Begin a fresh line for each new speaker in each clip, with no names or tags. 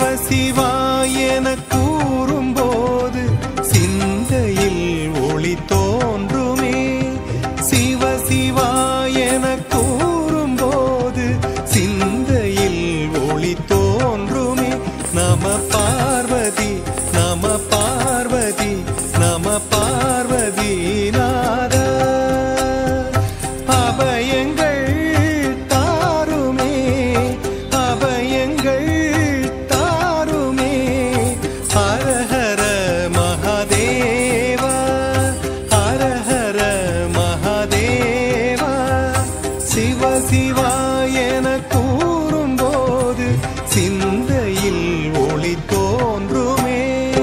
சிவ சிவா என கூறும்போது சிந்தையில் ஒளி தோன்றுமே சிவ சிவா என கூறும்போது சிந்தையில் ஒளி தோன்றுமே நம பார்வதி நம பார்வதி நம பார்வதி நாத அபயங்கள் தாருமே அபயங்கள் தாருமே ஹரஹர மகாதேவா ஹரஹர மகாதேவா சிவ சிவா என கூறும்போது சிந்தையில் ஒளி தோன்றுமே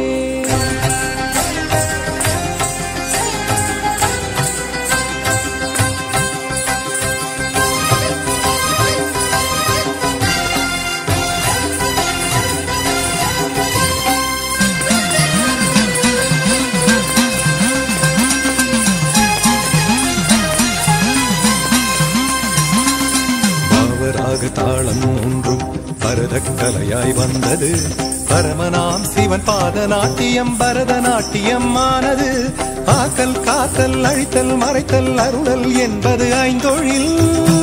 பாவராக தாளம் ஒன்றும் பரதக்கலையாய் வந்தது பரமனாம் சிவன் பாத நாட்டியம் பரதநாட்டியம் ஆனது ஆக்கல் காத்தல் அழித்தல் மறைத்தல் அருளல் என்பது ஐந்தொழில்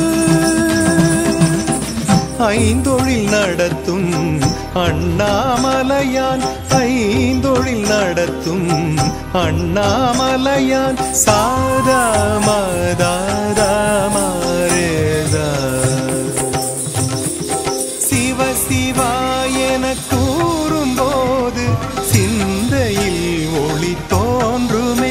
ஐந்தொழில் நடத்தும் அண்ணாமலையான் ஐந்தொழில் நடத்தும் அண்ணாமலையான் சாதா மதாதா மாரேதா சிவ சிவா என கூறும்போது சிந்தையில் ஒளி தோன்றுமே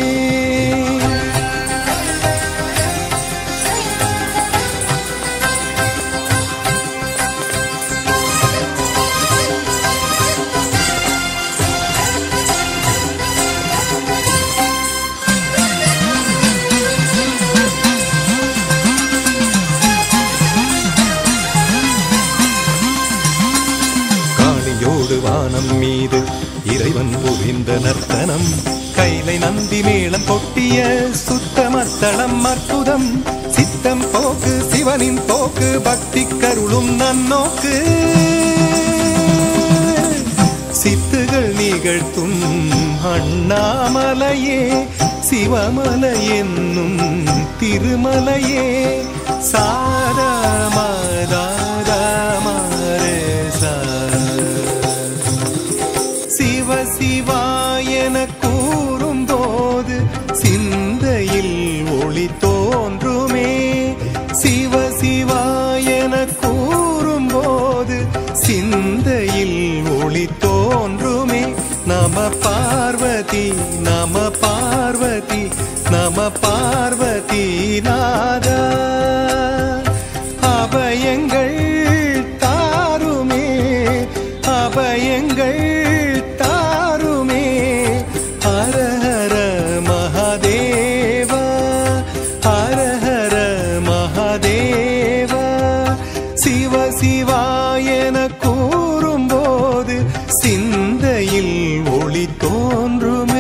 காளியோடு வானம் மீது இறைவன் புரிந்த நர்த்தனம் கைலை நந்தி மேளம் கொட்டிய சுத்தமத்தளம் அற்புதம் சித்தம் போக்கு சிவனின் போக்கு பக்தி கருளும் நன்னோக்கு சித்துகள் நிகழ்த்தும் அண்ணாமலையே சிவமலை என்னும் திருமலையே சாரமதாரமரேசா சிவ சிவா என கூறும்போது சிந்தையில் ஒளி தோன்றுமே சிவ சிவா என கூறும்போது சிந்தையில் ஒளி தோன்றுமே நம பார்வதி நம பார்வதி நம பார்வதி நாதா அபயங்கள் தாருமே அபயங்கள் தாருமே ஹரஹர மகாதேவா ஹரஹர மகாதேவா சிவ சிவா என கூறும்போது சிந்தையில் ஒளி தோன்றுமே